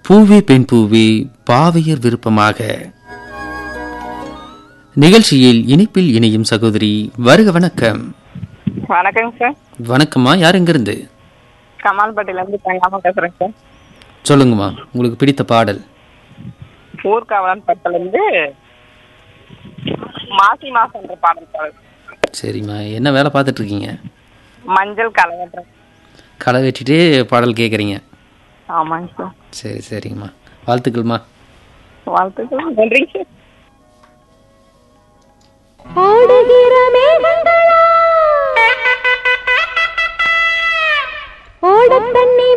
பூவே பெண் பூவே பாவையர் விருப்பமாக நிகழ்ச்சியில் இணைப்பில் இணையும் சகோதரி வருக வணக்கம் வணக்கங்க சார் வணக்கம்மா யார் எங்கிருந்து கமால்பட்டில இருந்து தங்காம பேசுறேங்க சார் சொல்லுங்கம்மா உங்களுக்கு பிடித்த பாடல் ஊர்காவலன் படத்துல இருந்து மாசி மாசம்ன்ற பாடல் பாடல் சரிம்மா என்ன வேலை பார்த்துட்டு இருக்கீங்க மஞ்சள் கலவட்டுறேன் களை வெட்டிட்டு பாடல் கேட்குறீங்க ஆமாங்க சார் சரி சரிங்கம்மா வாழ்த்துக்கள்மா வாழ்த்துக்கள் நன்றிங்க சார் ஓடுகிற மேகங்கள்